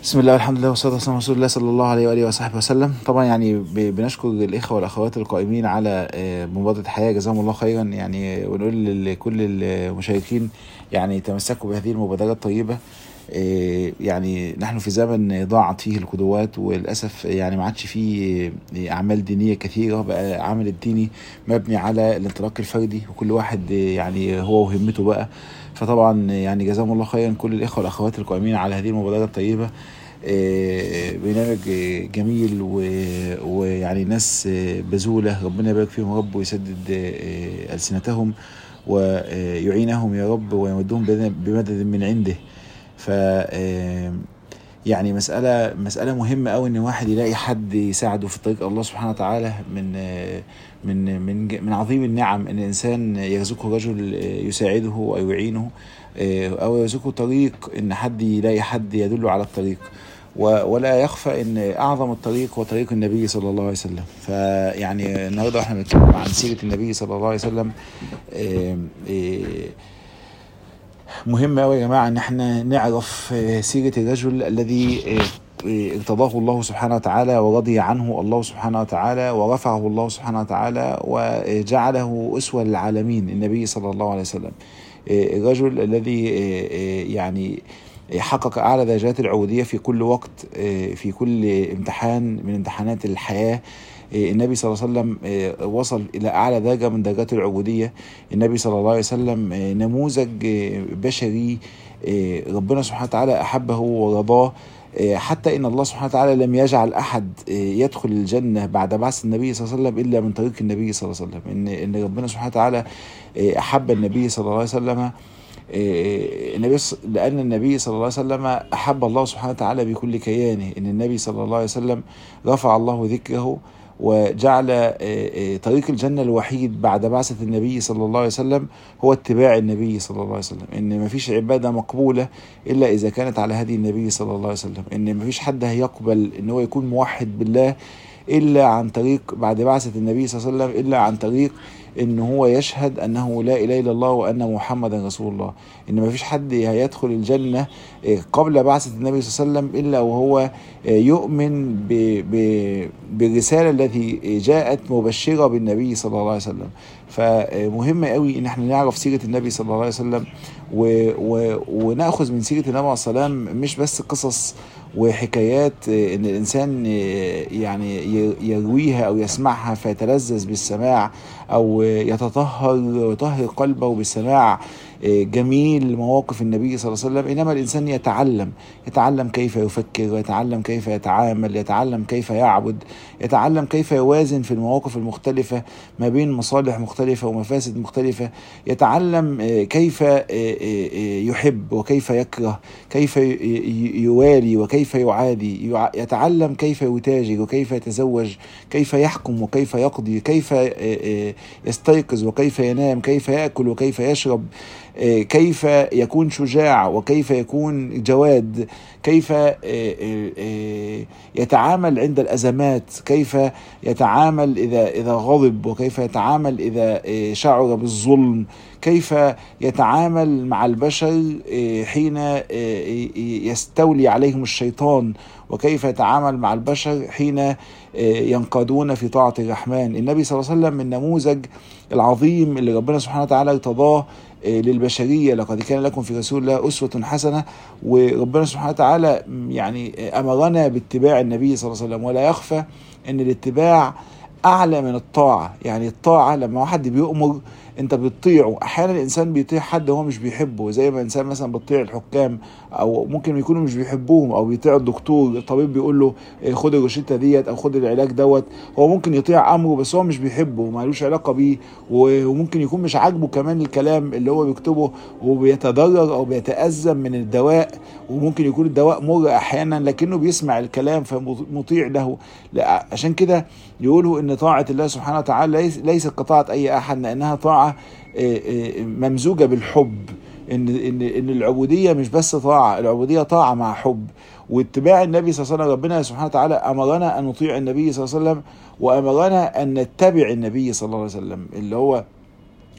بسم الله والحمد لله والصلاه والسلام على رسول الله صلى الله عليه واله وصحبه وسلم طبعا يعني ب- بنشكر الاخوه والاخوات القائمين على آه، مبادره حياه جزاهم الله خيرا يعني ونقول لكل المشاركين يعني تمسكوا بهذه المبادره الطيبه آه، يعني نحن في زمن ضاعت فيه القدوات وللاسف يعني ما عادش فيه اعمال دينيه كثيره بقى العمل الديني مبني على الانطلاق الفردي وكل واحد يعني هو وهمته بقى فطبعا يعني جزاهم الله خيرا كل الاخوه والاخوات القائمين على هذه المبادره الطيبه آه، برنامج آه، جميل و- ويعني ناس آه، بذوله ربنا يبارك فيهم يا رب ويسدد آه، السنتهم ويعينهم يا رب ويمدهم بمدد- بمدد من عنده ف آه، يعني مسألة مسألة مهمة أوي إن واحد يلاقي حد يساعده في طريق الله سبحانه وتعالى من آه، من من ج- من عظيم النعم إن الإنسان يرزقه رجل آه، يساعده أو يعينه آه، أو يرزقه طريق إن حد يلاقي حد يدله على الطريق و- ولا يخفى ان اعظم الطريق هو طريق النبي صلى الله عليه وسلم فيعني النهارده احنا بنتكلم عن سيره النبي صلى الله عليه وسلم آه، آه، مهم قوي يا جماعه ان احنا نعرف آه، سيره الرجل الذي آه، آه، ارتضاه الله سبحانه وتعالى ورضي عنه الله سبحانه وتعالى ورفعه الله سبحانه وتعالى وجعله اسوه للعالمين النبي صلى الله عليه وسلم آه، الرجل الذي آه، آه، يعني حقق اعلى درجات العبوديه في كل وقت آه، في كل امتحان من امتحانات الحياه آه، النبي صلى الله عليه وسلم آه، وصل الى اعلى درجه من درجات العبوديه النبي صلى الله عليه وسلم آه، نموذج آه، بشري آه، ربنا سبحانه وتعالى احبه ورضاه آه، حتى ان الله سبحانه وتعالى لم يجعل احد آه، يدخل الجنه بعد بعث النبي صلى الله عليه وسلم الا من طريق النبي صلى الله عليه وسلم ان ان ربنا سبحانه وتعالى آه، احب النبي صلى الله عليه وسلم إيه، النبي ص- لأن النبي صلى الله عليه وسلم أحب الله سبحانه وتعالى بكل كيانه إن النبي صلى الله عليه وسلم رفع الله ذكره وجعل إيه، إيه، طريق الجنة الوحيد بعد بعثة النبي صلى الله عليه وسلم هو اتباع النبي صلى الله عليه وسلم إن مفيش عبادة مقبولة إلا إذا كانت على هدي النبي صلى الله عليه وسلم إن مفيش حد هيقبل إن هو يكون موحد بالله إلا عن طريق بعد بعثة النبي صلى الله عليه وسلم إلا عن طريق ان هو يشهد انه لا اله الا الله وان محمدا رسول الله ان ما فيش حد هيدخل الجنه آه، قبل بعثه النبي صلى الله عليه وسلم الا وهو آه، يؤمن ب ب بالرساله التي جاءت مبشره بالنبي صلى الله عليه وسلم فمهم قوي ان احنا نعرف سيره النبي صلى الله عليه وسلم و و وناخذ من سيره النبي عليه الصلاه والسلام مش بس قصص وحكايات آه، ان الانسان آه، يعني ي- يرويها او يسمعها فيتلذذ بالسماع او يتطهر ويطهر قلبه بالسماع آه، جميل مواقف النبي صلى الله عليه وسلم انما الانسان يتعلم يتعلم كيف يفكر ويتعلم كيف يتعامل يتعلم كيف يعبد يتعلم كيف يوازن في المواقف المختلفه ما بين مصالح مختلفه ومفاسد مختلفه يتعلم آه، كيف آه، آه، آه، يحب وكيف يكره كيف ي- ي- يوالي وكيف يعادي يع- يتعلم كيف يتاجر وكيف يتزوج كيف يحكم وكيف يقضي كيف آه، آه، يستيقظ وكيف ينام كيف ياكل وكيف يشرب آه، كيف يكون شجاع وكيف يكون جواد كيف آه، آه، آه، يتعامل عند الازمات كيف يتعامل اذا اذا غضب وكيف يتعامل اذا آه، شعر بالظلم كيف يتعامل مع البشر آه، حين آه، يستولي عليهم الشيطان وكيف يتعامل مع البشر حين آه، ينقادون في طاعة الرحمن النبي صلى الله عليه وسلم من نموذج العظيم اللي ربنا سبحانه وتعالى ارتضاه آه، للبشرية لقد كان لكم في رسول الله أسوة حسنة وربنا سبحانه وتعالى م، يعني آه، أمرنا باتباع النبي صلى الله عليه وسلم ولا يخفى أن الاتباع أعلى من الطاعة يعني الطاعة لما واحد بيؤمر انت بتطيعه احيانا الانسان بيطيع حد هو مش بيحبه زي ما انسان مثلا بيطيع الحكام او ممكن يكونوا مش بيحبوهم او بيطيع الدكتور الطبيب بيقول له إيه، خد الروشته ديت او خد العلاج دوت هو ممكن يطيع امره بس هو مش بيحبه ومالوش علاقه بيه و- وممكن يكون مش عاجبه كمان الكلام اللي هو بيكتبه وبيتضرر او بيتأزم من الدواء وممكن يكون الدواء مر احيانا لكنه بيسمع الكلام فمطيع له لا عشان كده يقولوا ان طاعه الله سبحانه وتعالى ليس ليست كطاعه اي احد لانها طاعه آه، آه، ممزوجه بالحب ان ان ان العبوديه مش بس طاعه العبوديه طاعه مع حب واتباع النبي صلى الله عليه وسلم ربنا سبحانه وتعالى امرنا ان نطيع النبي صلى الله عليه وسلم وامرنا ان نتبع النبي صلى الله عليه وسلم اللي هو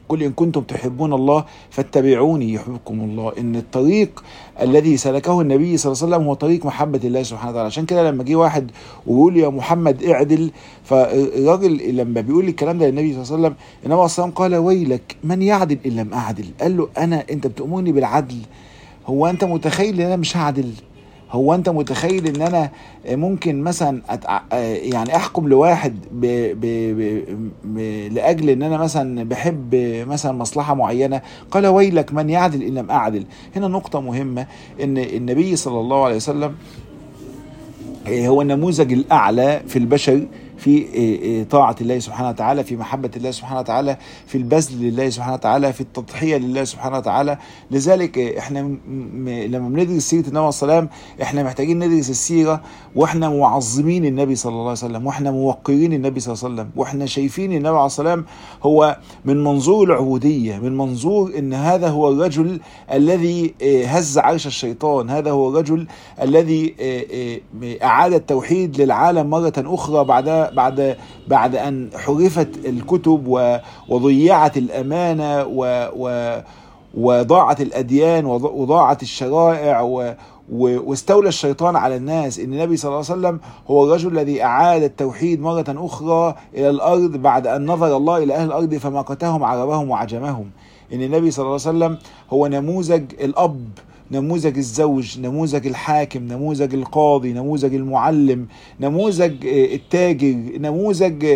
قل إن كنتم تحبون الله فاتبعوني يحببكم الله إن الطريق الذي سلكه النبي صلى الله عليه وسلم هو طريق محبة الله سبحانه وتعالى عشان كده لما جه واحد ويقول يا محمد اعدل فالراجل لما بيقول الكلام ده للنبي صلى الله عليه وسلم النبي صلى الله عليه وسلم قال ويلك من يعدل إن لم أعدل قال له أنا أنت بتأمرني بالعدل هو أنت متخيل إن أنا مش هعدل هو انت متخيل ان انا ممكن مثلا أتع... يعني احكم لواحد ب... ب... ب... ب... لاجل ان انا مثلا بحب مثلا مصلحه معينه قال ويلك من يعدل ان لم اعدل هنا نقطه مهمه ان النبي صلى الله عليه وسلم هو النموذج الاعلى في البشر في طاعة الله سبحانه وتعالى في محبة الله سبحانه وتعالى في البذل لله سبحانه وتعالى في التضحية لله سبحانه وتعالى لذلك احنا لما بندرس سيرة النبي عليه السلام احنا محتاجين ندرس السيرة واحنا معظمين النبي صلى الله عليه وسلم واحنا موقرين النبي صلى الله عليه وسلم واحنا شايفين النبي عليه السلام هو من منظور العبودية من منظور ان هذا هو الرجل الذي هز عرش الشيطان هذا هو الرجل الذي اعاد التوحيد للعالم مرة اخرى بعد بعد بعد ان حرفت الكتب وضيعت الامانه و و وضاعت الاديان وضاعت الشرائع و واستولى الشيطان على الناس ان النبي صلى الله عليه وسلم هو الرجل الذي اعاد التوحيد مره اخرى الى الارض بعد ان نظر الله الى اهل الارض فمقتهم عربهم وعجمهم ان النبي صلى الله عليه وسلم هو نموذج الاب نموذج الزوج نموذج الحاكم نموذج القاضي نموذج المعلم نموذج التاجر نموذج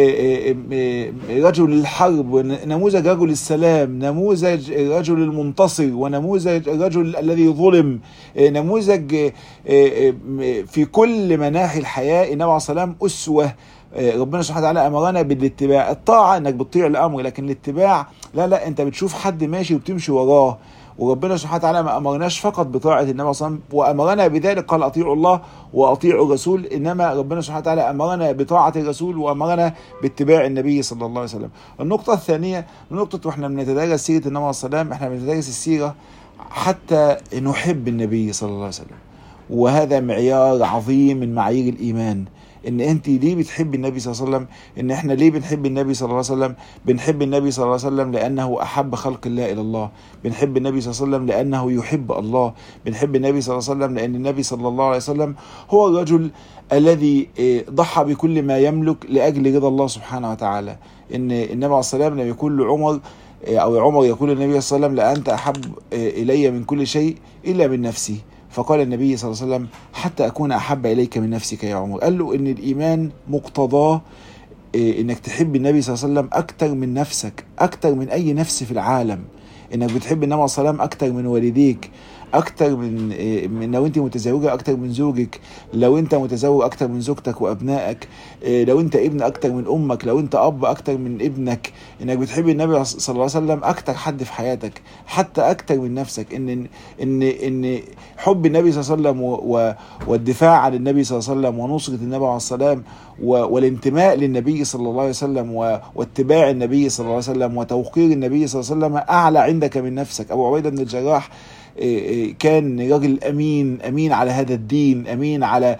رجل الحرب نموذج رجل السلام نموذج الرجل المنتصر ونموذج الرجل الذي ظلم نموذج في كل مناحي الحياة النبي عليه السلام أسوة ربنا سبحانه وتعالى امرنا بالاتباع الطاعه انك بتطيع الامر لكن الاتباع لا لا انت بتشوف حد ماشي وبتمشي وراه وربنا سبحانه وتعالى ما امرناش فقط بطاعه النبي صلى الله عليه وسلم وامرنا بذلك قال اطيعوا الله واطيعوا الرسول انما ربنا سبحانه وتعالى امرنا بطاعه الرسول وامرنا باتباع النبي صلى الله عليه وسلم. النقطه الثانيه نقطه واحنا بنتدرس سيره النبي عليه السلام احنا بنتدرس السيره حتى نحب النبي صلى الله عليه وسلم. وهذا معيار عظيم من معايير الايمان ان انت ليه بتحبي النبي صلى الله عليه وسلم ان احنا ليه بنحب النبي صلى الله عليه وسلم بنحب النبي صلى الله عليه وسلم لانه احب خلق الله الى الله بنحب النبي صلى الله عليه وسلم لانه يحب الله بنحب النبي صلى الله عليه وسلم لان النبي صلى الله عليه وسلم هو الرجل الذي ضحى بكل ما يملك لاجل رضا الله سبحانه وتعالى ان النبي عليه الصلاه لم يكن لعمر او عمر يقول للنبي صلى الله عليه وسلم لانت احب الي من كل شيء الا من نفسي فقال النبي صلى الله عليه وسلم حتى أكون أحب إليك من نفسك يا عمر قال له إن الإيمان مقتضاه إنك تحب النبي صلى الله عليه وسلم أكتر من نفسك أكتر من أي نفس في العالم إنك بتحب النبي صلى الله عليه وسلم أكتر من والديك اكتر من من لو انت متزوجه اكتر من زوجك لو انت متزوج اكتر من زوجتك وابنائك لو انت ابن اكتر من امك لو انت اب اكتر من ابنك انك بتحب النبي صلى الله عليه وسلم اكتر حد في حياتك حتى اكتر من نفسك ان ان ان حب النبي صلى الله عليه وسلم والدفاع عن النبي صلى الله عليه وسلم ونصره النبي عليه السلام والانتماء للنبي صلى الله عليه وسلم واتباع النبي صلى الله عليه وسلم وتوقير النبي صلى الله عليه وسلم اعلى عندك من نفسك ابو عبيده بن الجراح كان راجل امين امين على هذا الدين امين على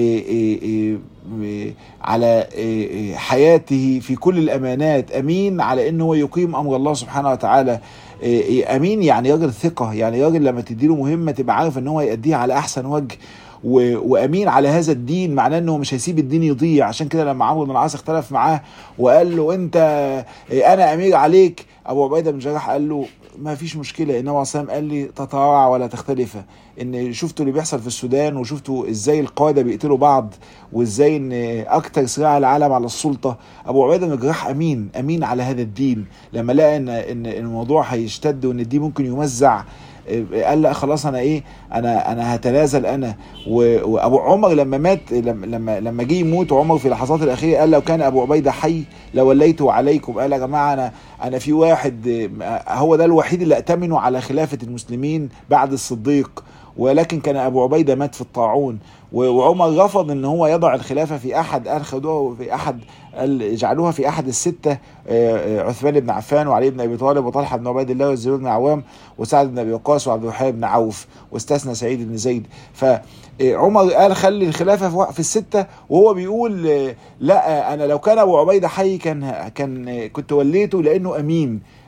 على حياته في كل الامانات امين على انه هو يقيم امر الله سبحانه وتعالى امين يعني راجل ثقه يعني راجل لما تديله مهمه تبقى عارف ان هو يأديها على احسن وجه وامين على هذا الدين معناه انه مش هيسيب الدين يضيع عشان كده لما عمرو بن العاص اختلف معاه وقال له انت انا امير عليك ابو عبيده بن جراح قال له ما فيش مشكله النبي عليه الصلاه قال لي تطاوع ولا تختلف ان شفتوا اللي بيحصل في السودان وشفتوا ازاي القاده بيقتلوا بعض وازاي ان اكتر صراع العالم على السلطه ابو عبيده بن الجراح امين امين على هذا الدين لما لقى ان ان الموضوع هيشتد وان الدين ممكن يوزع قال لا خلاص انا ايه انا انا هتنازل انا وابو عمر لما مات لما لما جه يموت عمر في اللحظات الاخيره قال لو كان ابو عبيده حي لوليته عليكم قال يا جماعه انا انا في واحد هو ده الوحيد اللي اتمنه على خلافه المسلمين بعد الصديق ولكن كان ابو عبيده مات في الطاعون وعمر رفض ان هو يضع الخلافه في احد قال خدوها في احد قال اجعلوها في احد السته عثمان بن عفان وعلي بن ابي طالب وطلحه بن عبيد الله والزبير بن عوام وسعد بن ابي وقاص وعبد الرحمن بن عوف واستثنى سعيد بن زيد فعمر قال خلي الخلافه في السته وهو بيقول لا انا لو كان ابو عبيده حي كان كان كنت وليته لانه امين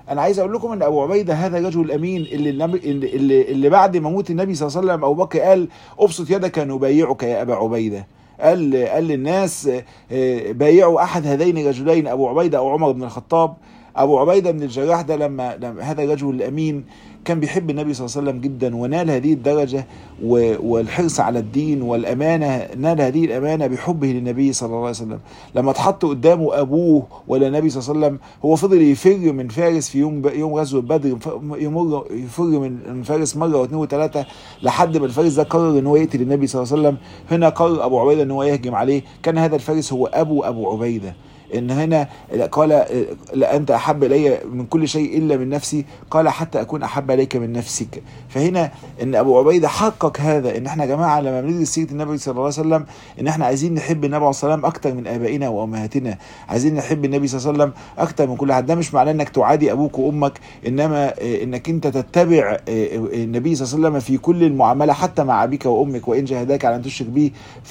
انا عايز اقول لكم ان ابو عبيده هذا الرجل الامين اللي النبي اللي, اللي بعد ما موت النبي صلى الله عليه وسلم ابو بكر قال ابسط يدك نبايعك يا ابا عبيده قال قال للناس بايعوا احد هذين الرجلين ابو عبيده او عمر بن الخطاب ابو عبيده بن الجراح ده لما, لما هذا الرجل الامين كان بيحب النبي صلى الله عليه وسلم جدا ونال هذه الدرجه والحرص على الدين والامانه نال هذه الامانه بحبه للنبي صلى الله عليه وسلم لما اتحط قدامه ابوه ولا النبي صلى الله عليه وسلم هو فضل يفر من فارس في يوم يوم غزوه بدر يمر يفر من فارس مره واثنين وثلاثه لحد ما الفارس ده قرر ان هو يقتل النبي صلى الله عليه وسلم هنا قرر ابو عبيده ان هو يهجم عليه كان هذا الفارس هو ابو ابو عبيده ان هنا قال لا انت احب الي من كل شيء الا من نفسي قال حتى اكون احب اليك من نفسك فهنا ان ابو عبيده حقق هذا ان احنا يا جماعه لما بندرس سيره النبي صلى الله عليه وسلم ان احنا عايزين نحب النبي عليه الصلاه والسلام اكتر من ابائنا وامهاتنا عايزين نحب النبي صلى الله عليه وسلم اكتر من كل حد ده مش معناه انك تعادي ابوك وامك انما انك انت تتبع النبي صلى الله عليه وسلم في كل المعامله حتى مع ابيك وامك وان جاهداك على ان تشرك به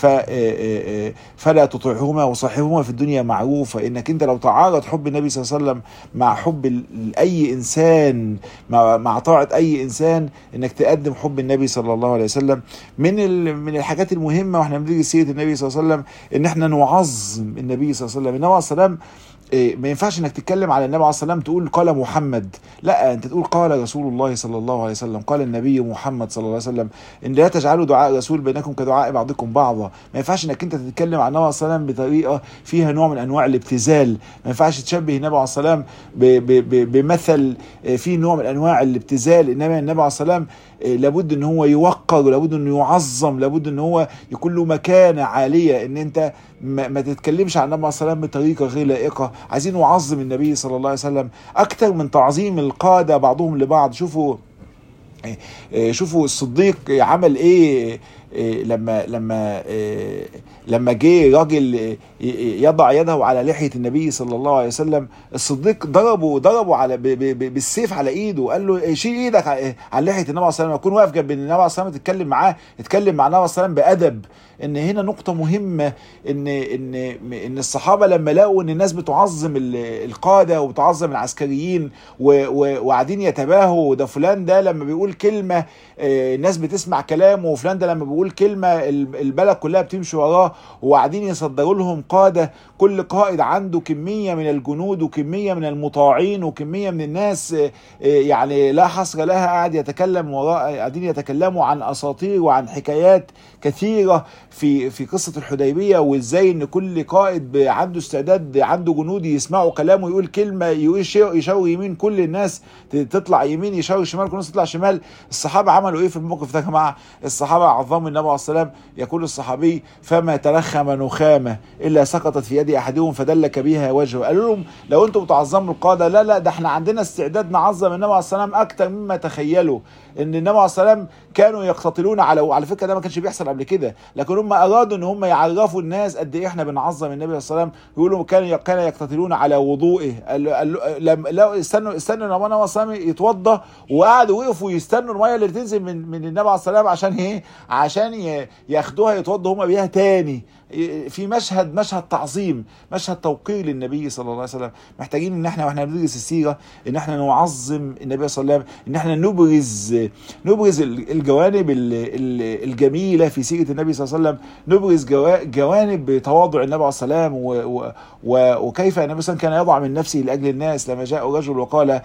فلا تطيعهما وصاحبهما في الدنيا معروف فانك انت لو تعارض حب النبي صلى الله عليه وسلم مع حب اي انسان مع, مع طاعه اي انسان انك تقدم حب النبي صلى الله عليه وسلم من من الحاجات المهمه واحنا بندرس سيره النبي صلى الله عليه وسلم ان احنا نعظم النبي صلى الله عليه وسلم النبي عليه السلام ما ينفعش انك تتكلم على النبي عليه الصلاه والسلام تقول قال محمد لا انت تقول قال رسول الله صلى الله عليه وسلم قال النبي محمد صلى الله عليه وسلم ان لا تجعلوا دعاء رسول بينكم كدعاء بعضكم بعضا ما ينفعش انك انت تتكلم عن النبي عليه الصلاه والسلام بطريقه فيها نوع من انواع الابتذال ما ينفعش تشبه النبي عليه الصلاه والسلام بمثل فيه نوع من انواع الابتذال انما النبي عليه الصلاه والسلام لابد ان هو يوقر لابد انه يعظم لابد ان هو يكون له مكانه عاليه ان انت ما, ما تتكلمش عن النبي عليه الصلاه والسلام بطريقه غير لائقه عايزين نعظم النبي صلى الله عليه وسلم اكتر من تعظيم القاده بعضهم لبعض شوفوا شوفوا الصديق عمل ايه لما لما لما جه راجل يضع يده على لحيه النبي صلى الله عليه وسلم الصديق ضربه ضربه على بالسيف على ايده وقال له شيل ايدك على لحيه النبي صلى الله عليه وسلم اكون واقف جنب النبي صلى الله عليه وسلم تتكلم معاه اتكلم مع النبي صلى الله عليه وسلم بادب ان هنا نقطه مهمه ان ان ان الصحابه لما لقوا ان الناس بتعظم القاده وبتعظم العسكريين وقاعدين يتباهوا ده فلان ده لما بيقول كلمه الناس بتسمع كلامه وفلان ده لما بيقول كلمه البلد كلها بتمشي وراه وقاعدين يصدروا لهم قاده كل قائد عنده كميه من الجنود وكميه من المطاعين وكميه من الناس يعني لا حصر لها قاعد يتكلم وراء قاعدين يتكلموا عن اساطير وعن حكايات كثيره في في قصه الحديبيه وازاي ان كل قائد عنده استعداد عنده جنود يسمعوا كلامه يقول كلمه يشاور يمين كل الناس تطلع يمين يشاور شمال كل الناس تطلع شمال الصحابه عملوا ايه في الموقف ده يا جماعه الصحابه عظموا النبي عليه السلام يقول الصحابي فما تلخم نخامه الا سقطت في يد احدهم فدلك بها وجهه قالوا لهم لو انتم بتعظموا القاده لا لا ده احنا عندنا استعداد نعظم النبي عليه السلام اكتر مما تخيلوا ان النبي عليه السلام كانوا يقتتلون على وعلى فكره ده ما كانش بيحصل قبل كده لكن هم ارادوا ان هم يعرفوا الناس قد ايه احنا بنعظم النبي عليه السلام يقولوا كان كان يقتتلون على وضوئه لا استنوا استنوا لما النبي عليه السلام يتوضى وقعدوا وقفوا يستنوا الميه اللي تنزل من من النبي عليه السلام عشان ايه عشان ياخدوها يتوضوا هم بيها تاني في مشهد مشهد تعظيم مشهد توقير للنبي صلى الله عليه وسلم محتاجين ان احنا واحنا بندرس السيره ان احنا نعظم النبي صلى الله عليه وسلم ان احنا نبرز نبرز الجوانب الجميله في سيره النبي صلى الله عليه وسلم نبرز جوانب تواضع النبي عليه السلام وكيف النبي صلى الله عليه وسلم كان يضع من نفسه لاجل الناس لما جاء رجل وقال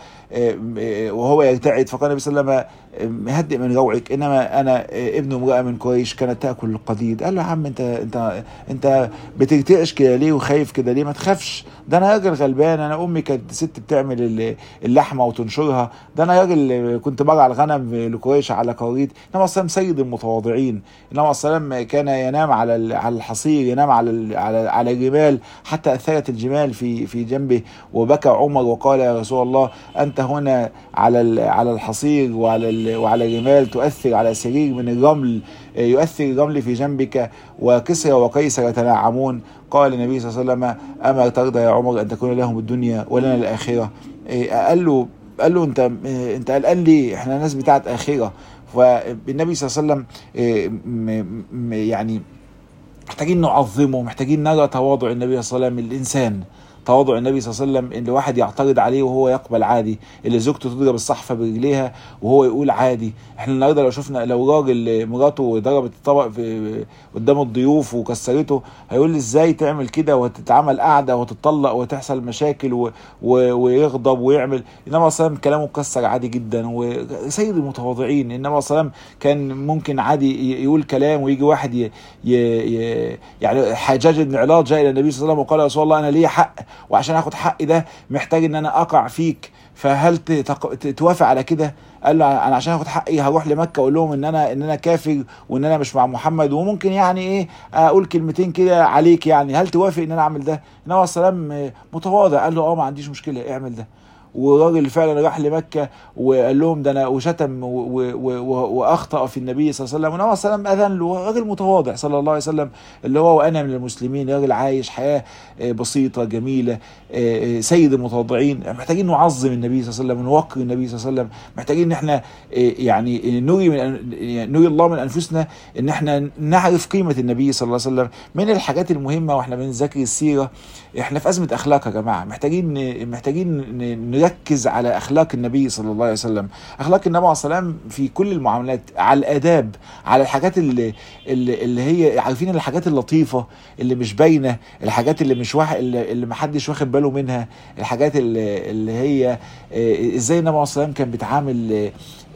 وهو يرتعد فقال النبي صلى الله عليه وسلم هدئ من روعك انما انا ابن امراه من قريش كانت تاكل القديد قال له يا عم انت انت انت بترتعش كده ليه وخايف كده ليه ما تخافش ده انا راجل غلبان انا امي كانت ست بتعمل اللحمه وتنشرها ده انا راجل كنت برع الغنم لقريش على قريت انما السلام سيد المتواضعين انما السلام كان ينام على على الحصير ينام على على على الجبال حتى اثرت الجمال في في جنبه وبكى عمر وقال يا رسول الله انت هنا على على الحصير وعلى وعلى الجمال تؤثر على سرير من الرمل يؤثر الرمل في جنبك وكسرى وقيصر يتنعمون قال النبي صلى الله عليه وسلم اما ترضى يا عمر ان تكون لهم الدنيا ولنا الاخره قال له قال له انت انت قلقان ليه احنا ناس بتاعت اخره فالنبي صلى الله عليه وسلم يعني محتاجين نعظمه محتاجين نرى تواضع النبي صلى الله عليه وسلم الانسان تواضع النبي صلى الله عليه وسلم ان واحد يعترض عليه وهو يقبل عادي اللي زوجته تضرب الصحفه برجليها وهو يقول عادي احنا النهارده لو شفنا لو راجل مراته ضربت الطبق في قدام الضيوف وكسرته هيقول لي ازاي تعمل كده وتتعمل قعده وتطلق وتحصل مشاكل و... و... ويغضب ويعمل انما صلى الله كلامه مكسر عادي جدا وسيد المتواضعين انما صلى الله كان ممكن عادي يقول كلام ويجي واحد ي... ي... ي... يعني حجاج بن علاط جاء الى النبي صلى الله عليه وسلم وقال يا رسول الله انا ليا حق وعشان اخد حقي ده محتاج ان انا اقع فيك فهل تتق... توافق على كده؟ قال له انا عشان اخد حقي هروح لمكه اقول لهم ان انا ان انا كافر وان انا مش مع محمد وممكن يعني ايه اقول كلمتين كده عليك يعني هل توافق ان انا اعمل ده؟ النبي عليه السلام متواضع قال له اه ما عنديش مشكله اعمل ده والراجل فعلا راح لمكه وقال لهم ده انا وشتم واخطا في النبي صلى الله عليه وسلم والنبي صلى الله عليه وسلم اذن له راجل متواضع صلى الله عليه وسلم اللي هو وانا من المسلمين راجل عايش حياه بسيطه جميله سيد المتواضعين محتاجين نعظم النبي صلى الله عليه وسلم ونوقر النبي صلى الله عليه وسلم محتاجين ان احنا يعني نري من نري الله من انفسنا ان احنا نعرف قيمه النبي صلى الله عليه وسلم من الحاجات المهمه واحنا بنذاكر السيره احنا في ازمه اخلاق يا جماعه محتاجين محتاجين نركز على اخلاق النبي صلى الله عليه وسلم اخلاق النبي عليه السلام في كل المعاملات على الاداب على الحاجات اللي اللي, اللي هي عارفين الحاجات اللطيفه اللي مش باينه الحاجات اللي مش واحد اللي, اللي ما حدش واخد باله منها الحاجات اللي, اللي هي ازاي النبي عليه السلام كان بيتعامل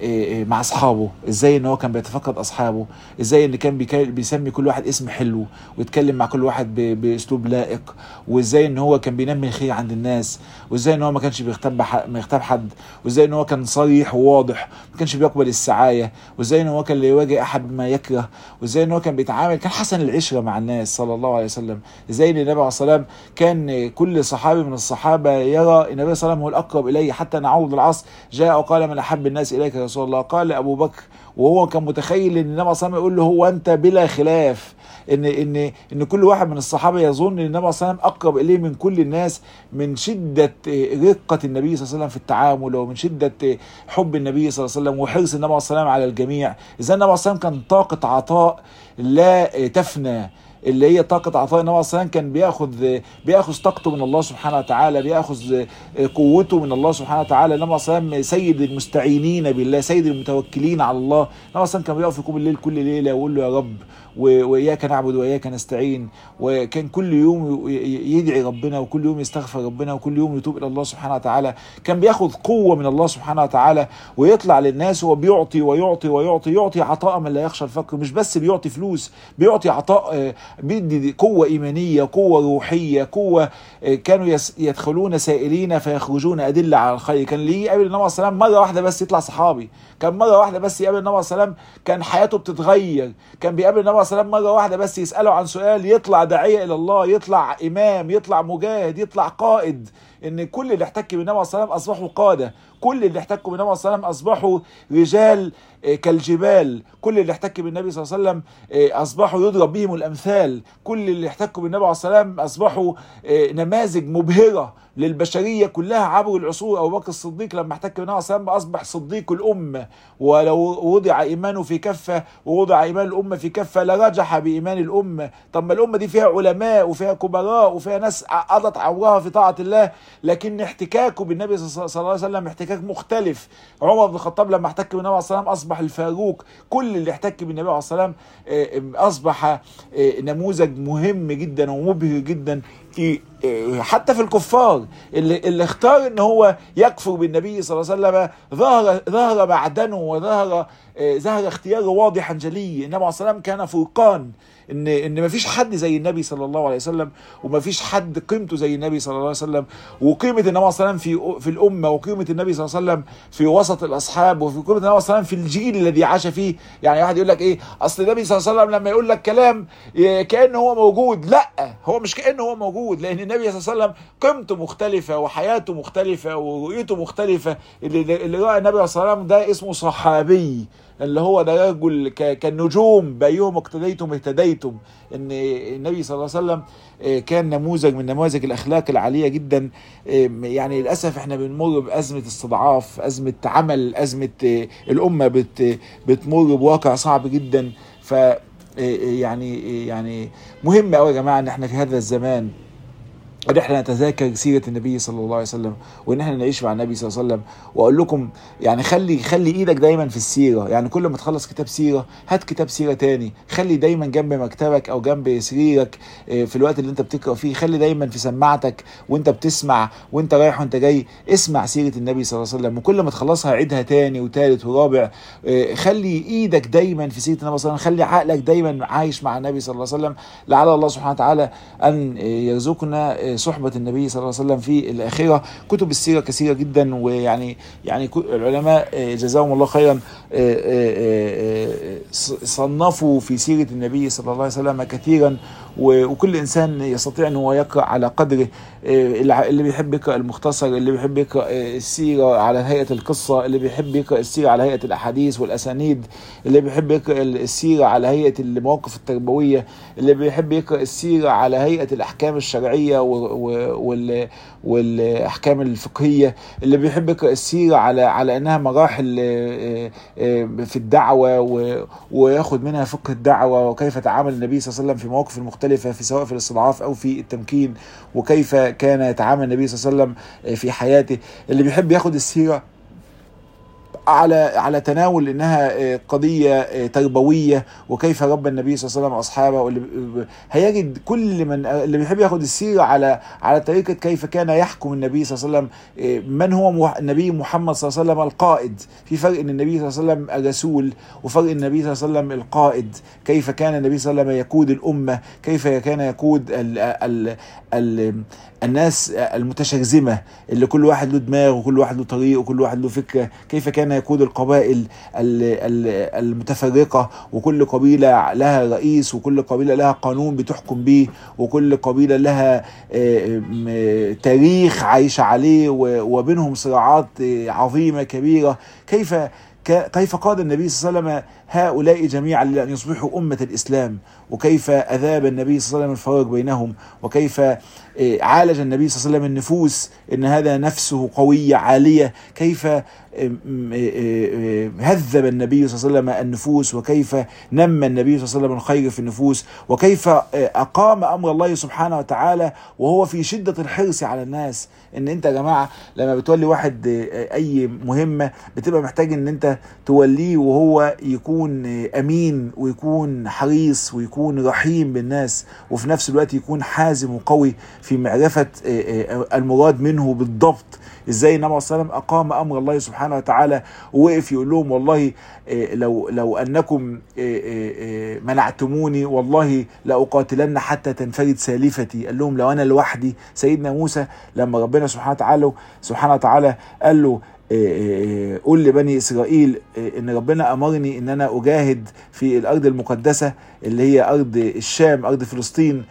مع اصحابه ازاي ان هو كان بيتفقد اصحابه ازاي ان كان بيسمي كل واحد اسم حلو ويتكلم مع كل واحد باسلوب لائق وازاي ان هو كان بينمي الخير عند الناس وازاي ان هو ما كانش بيغتاب بيغتاب حد وازاي ان هو كان صريح وواضح ما كانش بيقبل السعايه وازاي ان هو كان لا يواجه احد بما يكره وازاي ان هو كان بيتعامل كان حسن العشره مع الناس صلى الله عليه وسلم ازاي ان النبي عليه السلام كان كل صحابي من الصحابه يرى النبي صلى الله عليه وسلم هو الاقرب اليه حتى نعوض العصر جاء وقال من احب الناس اليك يا رسول الله قال ابو بكر وهو كان متخيل ان النبي صلى الله عليه وسلم يقول له هو انت بلا خلاف ان ان ان كل واحد من الصحابه يظن ان النبي صلى الله عليه وسلم اقرب اليه من كل الناس من شده رقه النبي صلى الله عليه وسلم في التعامل ومن شده حب النبي صلى الله عليه وسلم وحرص النبي صلى الله عليه وسلم على الجميع ازاي النبي صلى الله عليه وسلم كان طاقه عطاء لا تفنى اللي هي طاقة عطاء النبي صلى الله عليه وسلم كان بياخذ بياخذ طاقته من الله سبحانه وتعالى بياخذ قوته من الله سبحانه وتعالى النبي صلى الله عليه وسلم سيد المستعينين بالله سيد المتوكلين على الله النبي صلى الله عليه وسلم كان بيقف يقوم الليل كل ليلة ويقول له يا رب واياك نعبد واياك نستعين وكان كل يوم يدعي ربنا وكل يوم يستغفر ربنا وكل يوم يتوب الى الله سبحانه وتعالى كان بياخذ قوه من الله سبحانه وتعالى ويطلع للناس وهو بيعطي ويعطي ويعطي يعطي عطاء من لا يخشى الفقر مش بس بيعطي فلوس بيعطي عطاء بيدي قوه ايمانيه قوه روحيه قوه كانوا يدخلون سائلين فيخرجون ادله على الخير كان ليه قابل النبي صلى الله عليه وسلم مره واحده بس يطلع صحابي كان مره واحده بس يقابل النبي صلى الله عليه وسلم كان حياته بتتغير كان بيقابل النبي صلى الله عليه وسلم مره واحده بس يساله عن سؤال يطلع داعيه الى الله يطلع امام يطلع مجاهد يطلع قائد ان كل اللي احتك بالنبي صلى الله عليه وسلم اصبحوا قاده كل اللي احتكوا بالنبي صلى الله عليه وسلم اصبحوا رجال كالجبال كل اللي احتك بالنبي صلى الله عليه وسلم اصبحوا يضرب بهم الامثال كل اللي احتكوا بالنبي عليه الصلاه والسلام اصبحوا نماذج مبهره للبشريه كلها عبر العصور ابو بكر الصديق لما احتك بالنبي عليه الصلاه والسلام اصبح صديق الامه ولو وضع ايمانه في كفه ووضع ايمان الامه في كفه لرجح بايمان الامه طب ما الامه دي فيها علماء وفيها كبراء وفيها ناس قضت عمرها في طاعه الله لكن احتكاكه بالنبي صلى الله عليه وسلم احتكاك مختلف عمر بن الخطاب لما احتك بالنبي عليه الصلاه والسلام اصبح الفاروق كل اللي احتك بالنبي عليه الصلاه والسلام اصبح نموذج مهم جدا ومبهر جدا في حتى في الكفار اللي, اللي اختار ان هو يكفر بالنبي صلى الله عليه وسلم ظهر ظهر معدنه وظهر ظهر اختياره واضحا جلي النبي عليه الصلاه والسلام كان فرقان ان ان ما فيش حد زي النبي صلى الله عليه وسلم وما فيش حد قيمته زي النبي صلى الله عليه وسلم وقيمه النبي صلى الله عليه وسلم في في الامه وقيمه النبي صلى الله عليه وسلم في وسط الاصحاب وفي قيمه النبي صلى الله عليه وسلم في الجيل الذي عاش فيه يعني واحد يقول لك ايه اصل النبي صلى الله عليه وسلم لما يقول لك كلام كانه هو موجود لا هو مش كانه هو موجود لان النبي صلى الله عليه وسلم قيمته مختلفه وحياته مختلفه ورؤيته مختلفه اللي, اللي راى النبي صلى الله عليه وسلم ده اسمه صحابي اللي هو ده رجل كالنجوم بايهم اقتديتم اهتديتم ان النبي صلى الله عليه وسلم كان نموذج من نماذج الاخلاق العاليه جدا يعني للاسف احنا بنمر بازمه استضعاف ازمه عمل ازمه الامه بت بتمر بواقع صعب جدا ف يعني يعني مهم قوي يا جماعه ان احنا في هذا الزمان ان احنا نتذاكر سيره النبي صلى الله عليه وسلم وان احنا نعيش مع النبي صلى الله عليه وسلم واقول لكم يعني خلي خلي ايدك دايما في السيره يعني كل ما تخلص كتاب سيره هات كتاب سيره تاني خلي دايما جنب مكتبك او جنب سريرك آه، في الوقت اللي انت بتقرا فيه خلي دايما في سماعتك وانت بتسمع وانت رايح وانت جاي اسمع سيره النبي صلى الله عليه وسلم وكل ما تخلصها عيدها تاني وتالت ورابع آه، خلي ايدك دايما في سيره النبي صلى الله عليه وسلم خلي عقلك دايما عايش مع النبي صلى الله عليه وسلم لعل الله سبحانه وتعالى ان آه، يرزقنا آه، صحبه النبي صلى الله عليه وسلم في الاخره كتب السيره كثيره جدا ويعني يعني كو- العلماء آه، جزاهم الله خيرا آه، آه، آه، آه، ص- صنفوا في سيره النبي صلى الله عليه وسلم كثيرا و- وكل انسان يستطيع ان هو يقرا على قدره آه، اللي اللي بيحب يقرا المختصر اللي بيحب يقرا آه، السيره على هيئه القصه اللي بيحب يقرا السيره على هيئه الاحاديث والاسانيد اللي بيحب يقرا السيره على هيئه المواقف التربويه اللي بيحب يقرا السيره على هيئه الاحكام الشرعيه و- و- وال والاحكام الفقهيه اللي بيحب يقرا السيره على على انها مراحل آه، آه، في الدعوه و- وياخد منها فقه الدعوه وكيف تعامل النبي صلى الله عليه وسلم في مواقف مختلفه في سواء في الاستضعاف او في التمكين وكيف كان يتعامل النبي صلى الله عليه وسلم آه، في حياته اللي بيحب ياخد السيره على على تناول انها آه، قضيه آه، تربويه وكيف ربى النبي صلى الله عليه وسلم اصحابه واللي ب- هيجد كل من اللي بيحب ياخد السيره على على طريقه كيف كان يحكم النبي صلى الله عليه وسلم آه، من هو مح- النبي محمد صلى الله عليه وسلم القائد في فرق ان النبي صلى الله عليه وسلم الرسول وفرق النبي صلى الله عليه وسلم القائد كيف كان النبي صلى الله عليه وسلم يقود الامه كيف كان يقود ال ال ال الناس المتشرذمه اللي كل واحد له دماغ وكل واحد له طريق وكل واحد له فكره كيف كان يقود القبائل ال- ال- المتفرقه وكل قبيله لها رئيس وكل قبيله لها قانون بتحكم بيه وكل قبيله لها آه، م- تاريخ عايشه عليه و- وبينهم صراعات آه، عظيمه كبيره كيف ك- كيف قاد النبي صلى الله عليه وسلم هؤلاء جميعا لأن يصبحوا أمة الإسلام وكيف أذاب النبي صلى الله عليه وسلم الفرق بينهم وكيف آه، عالج النبي صلى الله عليه وسلم النفوس إن هذا نفسه قوية عالية كيف آه، م- آه، آه، هذب النبي صلى الله عليه وسلم النفوس وكيف نمى النبي صلى الله عليه وسلم الخير في النفوس وكيف آه، أقام أمر الله سبحانه وتعالى وهو في شدة الحرص على الناس إن أنت يا جماعة لما بتولي واحد آه، أي مهمة بتبقى محتاج إن أنت توليه وهو يكون آه، أمين ويكون حريص ويكون رحيم بالناس وفي نفس الوقت يكون حازم وقوي في معرفة آه، آه، المراد منه بالضبط ازاي النبي صلى الله عليه وسلم اقام امر الله سبحانه وتعالى ووقف يقول لهم والله آه، لو لو انكم آه، آه، آه، منعتموني والله لاقاتلن حتى تنفرد سالفتي قال لهم لو انا لوحدي سيدنا موسى لما ربنا سبحانه وتعالى سبحانه وتعالى قال له آه، آه، آه، قل لبني اسرائيل آه، ان ربنا امرني ان انا اجاهد في الارض المقدسه اللي هي ارض الشام ارض فلسطين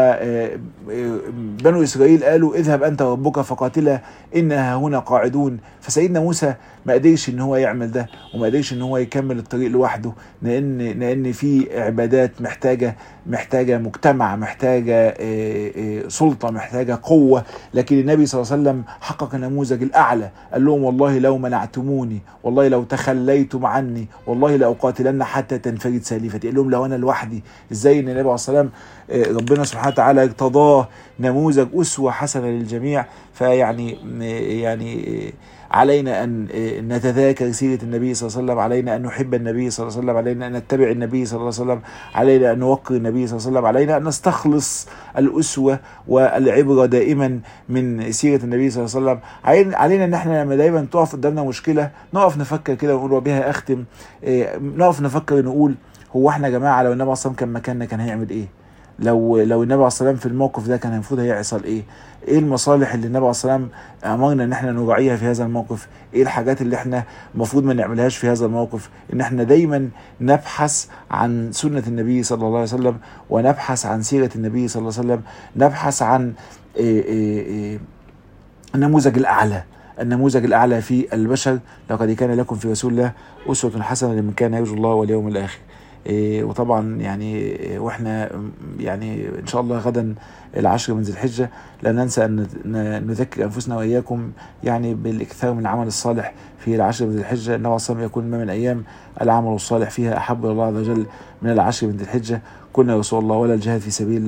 فبنو اسرائيل قالوا اذهب انت وربك فقاتلا انها هنا قاعدون فسيدنا موسى ما قدرش ان هو يعمل ده وما قدرش ان هو يكمل الطريق لوحده لان لان في عبادات محتاجه محتاجه مجتمع محتاجه آه، آه، سلطه محتاجه قوه لكن النبي صلى الله عليه وسلم حقق النموذج الاعلى قال لهم والله لو منعتموني والله لو تخليتم عني والله لاقاتلن حتى تنفرد سالفتي قال لهم لو انا لوحدي ازاي ان النبي عليه الصلاه والسلام آه، ربنا سبحانه وتعالى ارتضاه نموذج اسوه حسنه للجميع فيعني يعني علينا ان نتذاكر سيره النبي صلى الله عليه وسلم، علينا ان نحب النبي صلى الله عليه وسلم، علينا ان نتبع النبي صلى الله عليه وسلم، علينا ان نوقر النبي صلى الله عليه وسلم، علينا ان نستخلص الاسوه والعبره دائما من سيره النبي صلى الله عليه وسلم، علينا- علينا ان احنا لما دايما تقف قدامنا مشكله نقف نفكر كده ونقول وبها اختم إيه، نقف نفكر نقول هو احنا يا جماعه لو النبي عليه الصلاه والسلام كان مكاننا كان هيعمل ايه؟ لو لو النبي عليه الصلاه والسلام في الموقف ده كان المفروض هيحصل ايه؟ ايه المصالح اللي النبي عليه الصلاه والسلام امرنا ان احنا نراعيها في هذا الموقف؟ ايه الحاجات اللي احنا المفروض ما نعملهاش في هذا الموقف؟ ان احنا دايما نبحث عن سنه النبي صلى الله عليه وسلم ونبحث عن سيره النبي صلى الله عليه وسلم، نبحث عن إيه إيه إيه النموذج الاعلى النموذج الاعلى في البشر لقد كان لكم في رسول الله اسوه حسنه لمن كان يرجو الله واليوم الاخر إيه، وطبعا يعني إيه، واحنا يعني ان شاء الله غدا العشر من ذي الحجه لا ننسى ان ن- نذكر انفسنا واياكم يعني بالاكثار من العمل الصالح في العشر من ذي الحجه النبي صلى الله يقول ما من ايام العمل الصالح فيها احب الى الله عز وجل من العشر من ذي الحجه قلنا يا رسول الله ولا الجهاد في سبيل الله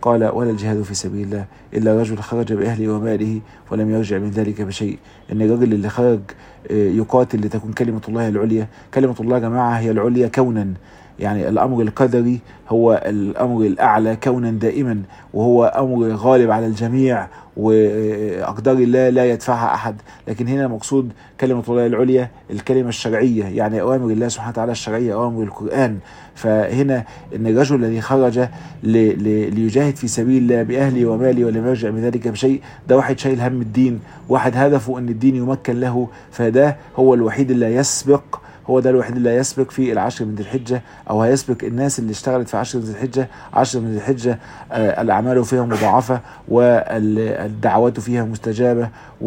قال ولا الجهاد في سبيل الله إلا رجل خرج بأهله وماله ولم يرجع من ذلك بشيء إن الرجل اللي خرج يقاتل لتكون كلمة الله العليا كلمة الله يا جماعة هي العليا كونا يعني الامر القدري هو الامر الاعلى كونا دائما وهو امر غالب على الجميع واقدار الله لا يدفعها احد لكن هنا المقصود كلمه الله العليا الكلمه الشرعيه يعني اوامر الله سبحانه وتعالى الشرعيه اوامر القران فهنا ان الرجل الذي خرج ليجاهد في سبيل الله باهله وماله ولم يرجع من ذلك بشيء ده واحد شايل هم الدين واحد هدفه ان الدين يمكن له فده هو الوحيد اللي يسبق هو ده الوحيد اللي هيسبق في العشر من ذي الحجة أو هيسبق الناس اللي اشتغلت في عشر من ذي الحجة عشر من ذي الحجة آه الأعمال فيها مضاعفة والدعوات فيها مستجابة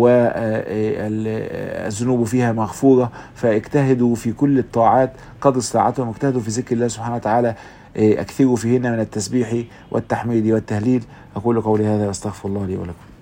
والذنوب فيها مغفورة فاجتهدوا في كل الطاعات قدر استطاعتهم واجتهدوا في ذكر الله سبحانه وتعالى أكثروا فيهن من التسبيح والتحميد والتهليل أقول قولي هذا واستغفر الله لي ولكم